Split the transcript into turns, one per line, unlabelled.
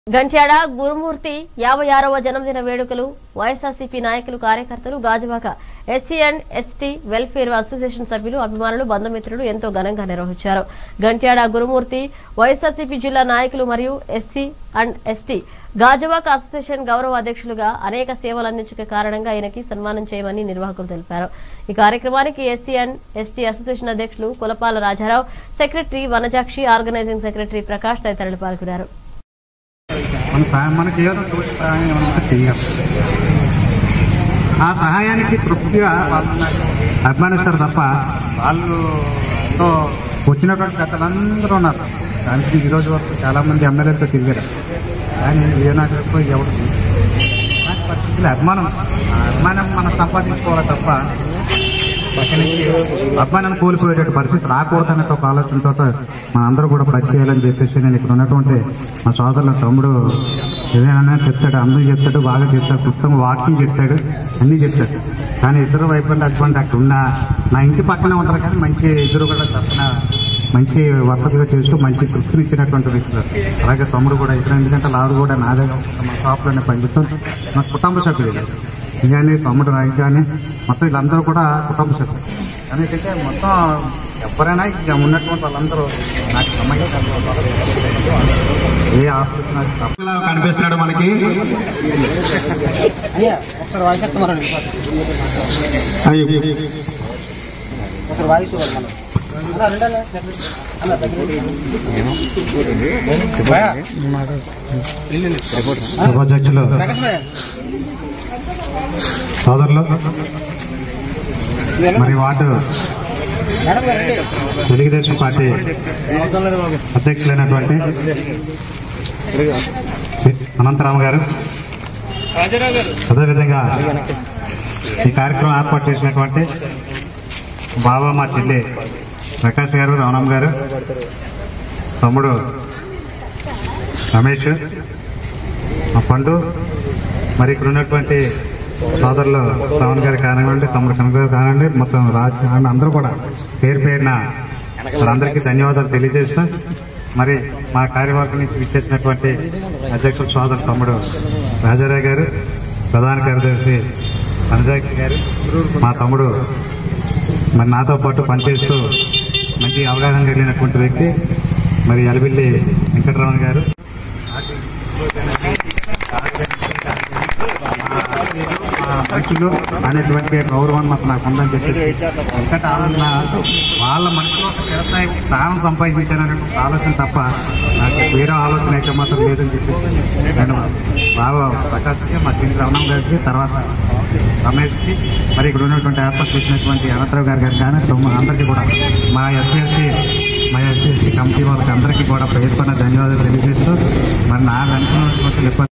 గంట్యాడ గురుమూర్తి యాభై ఆరవ జన్మదిన వేడుకలు వైఎస్ఆర్సీపీ నాయకులు కార్యకర్తలు Gajuwaka SC and ST welfare association సభ్యులు అభిమానులు బంధుమిత్రులు ఎంతో ఘనంగా నిర్వహించారు గంట్యాడ గురుమూర్తి వైఎస్ఆర్సీపీ జిల్లా నాయకులు మరియు SC and ST Gajuwaka association గౌరవ అధ్యక్షులుగా అనేక సేవలు అందించక కారణంగా ఆయనకి సన్మానం చేయమని నిర్వాహకులు తెలిపారు ఈ కార్యక్రమానికి ఎస్సీ అండ్ ఎస్టీ అసోసియేషన్ అధ్యక్షులు Kulapala Rajarao secretary Vanajakshi organizing secretary Prakash తదితరులు పాల్గొన్నారు
మన సహాయం మనకి ఏదో తోటి సహాయం ఏమన్నా చేయాలి ఆ సహాయానికి తృప్తిగా వాళ్ళని అభిమానిస్తారు తప్ప వాళ్ళు ఎంతో వచ్చినటువంటి పెద్దలందరూ ఉన్నారు దానికి ఈ రోజు వరకు చాలా మంది ఎమ్మెల్యేలతో తిరిగారు కానీ ఏ నాయకులకు ఎవరు అలాంటి పరిస్థితులు అభిమానం ఆ అభిమానం మనం సంపాదించుకోవాలి తప్ప పక్క నుంచి అభిమానాన్ని కోల్పోయేటువంటి పరిస్థితి రాకూడదనే ఒక ఆలోచనతో మన అందరూ కూడా పని చేయాలని చెప్పేసి నేను ఇక్కడ ఉన్నటువంటి మా సోదరుల తమ్ముడు ఏదైనా చెప్తాడు అందరూ చెప్తాడు బాగా చెప్తాడు ఉత్తమ వాకింగ్ చెప్తాడు అన్నీ చెప్తాడు కానీ ఇద్దరు వైపు అటువంటి అక్కడ ఉన్న నా ఇంటి పక్కనే ఉంటారు కానీ మంచి ఇద్దరు కూడా తప్పన మంచి వర్తకుగా చేస్తూ మంచి తృప్తిని ఇచ్చినటువంటి వ్యక్తులు అలాగే తమ్ముడు కూడా ఇక్కడ ఎందుకంటే లారు కూడా నా దగ్గర మా షాప్లోనే పనిచేస్తాం మా కుటుంబ సభ్యులు కానీ తమ్ముడు రాయి కానీ మొత్తం వీళ్ళందరూ కూడా కుటుంబ సభ్యులు కానీ ఏంటంటే మొత్తం ఎవరైనా ఇక ఉన్నటువంటి వాళ్ళందరూ నాకు సంబంధించిన ఏ ఆఫీస్ నాకు తప్ప
ఇలా కనిపిస్తున్నాడు మనకి
అయ్యా ఒకసారి వాయిస్ ఎత్తమారండి
అయ్యో.
ఒకసారి వాయిస్ ఇవ్వాలి మనం అలా రెండన్నా అలా
సభాధ్యక్షులు
ప్రకాశ్ భయ్య
సోదరులు మరి వార్డు
మేడం గారు రండి
తెలుగుదేశం పార్టీ అధ్యక్షులైనటువంటి శ్రీ అనంతరామ గారు అదేవిధంగా ఈ కార్యక్రమం ఏర్పాటు చేసినటువంటి బాబా మా చెల్లి ప్రకాష్ గారు రమణమ్మ గారు తమ్ముడు రమేష్ మా పండు మరి ఇక్కడ ఉన్నటువంటి సోదరులు శ్రవణ్ గారు కానివ్వండి తమ్ముడు కనక గారు కానివ్వండి మొత్తం రాజ్ అండ్ అందరూ కూడా పేరు పేరున అందరికీ ధన్యవాదాలు తెలియజేస్తూ మరి మా కార్యవర్గం నుంచి విచ్చేసినటువంటి అధ్యక్షుల సోదరు తమ్ముడు రాజారావు గారు ప్రధాన కార్యదర్శి వనజాకి గారు మా తమ్ముడు మరి నాతో పాటు పనిచేస్తూ మంచి అవగాహన కలిగినటువంటి వ్యక్తి మరి అలబిల్లి వెంకటరమణ గారు ఆ మనుషులు అనేటువంటి గౌరవం మాకు నాకు ఉందని చెప్పేసి ఎందుకంటే వాళ్ళ వాళ్ళ మనసులో ఒక వ్యవసాయ స్థానం సంపాదించాలనే ఒక ఆలోచన తప్ప నాకు వేరే ఆలోచన అయితే మాత్రం లేదని చెప్పేసి నేను బాగా ప్రకాష్కి మా శ్రీ రమణం గారికి తర్వాత రమేష్కి మరి ఇక్కడ ఉన్నటువంటి ఏర్పాటు చేసినటువంటి అనంతరావు గారి గారికి కానీ తొమ్మిది అందరికీ కూడా మా ఎస్ఎస్సి మా ఎస్ఎస్సి కమిటీ వాళ్ళకి అందరికీ కూడా పేర్కొన్న ధన్యవాదాలు తెలియజేస్తూ మరి నాకు అనుకున్నటువంటి